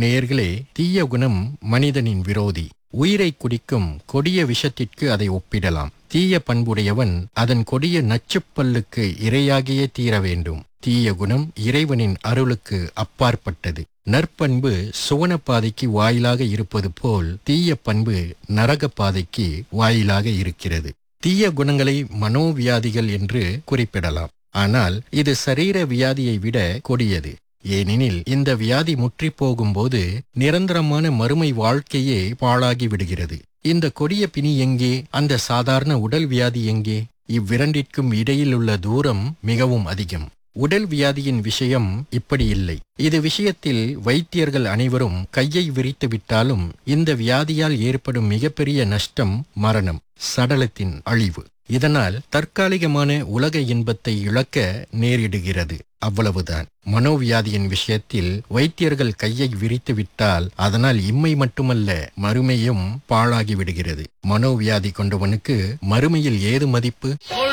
நேயர்களே தீய குணம் மனிதனின் விரோதி உயிரை குடிக்கும் கொடிய விஷத்திற்கு அதை ஒப்பிடலாம் தீய பண்புடையவன் அதன் கொடிய நச்சுப்பல்லுக்கு இரையாகியே தீர வேண்டும் தீய குணம் இறைவனின் அருளுக்கு அப்பாற்பட்டது நற்பண்பு சுவன பாதைக்கு வாயிலாக இருப்பது போல் தீய பண்பு நரக பாதைக்கு வாயிலாக இருக்கிறது தீய குணங்களை மனோவியாதிகள் என்று குறிப்பிடலாம் ஆனால் இது சரீர வியாதியை விட கொடியது ஏனெனில் இந்த வியாதி முற்றி போகும்போது நிரந்தரமான மறுமை வாழ்க்கையே பாழாகி விடுகிறது இந்த கொடிய பிணி எங்கே அந்த சாதாரண உடல் வியாதி எங்கே இவ்விரண்டிற்கும் இடையில் உள்ள தூரம் மிகவும் அதிகம் உடல் வியாதியின் விஷயம் இப்படி இல்லை இது விஷயத்தில் வைத்தியர்கள் அனைவரும் கையை விரித்து விட்டாலும் இந்த வியாதியால் ஏற்படும் மிகப்பெரிய நஷ்டம் மரணம் சடலத்தின் அழிவு இதனால் தற்காலிகமான உலக இன்பத்தை இழக்க நேரிடுகிறது அவ்வளவுதான் மனோவியாதியின் விஷயத்தில் வைத்தியர்கள் கையை விரித்து விட்டால் அதனால் இம்மை மட்டுமல்ல மறுமையும் பாழாகி விடுகிறது மனோவியாதி கொண்டவனுக்கு மறுமையில் ஏது மதிப்பு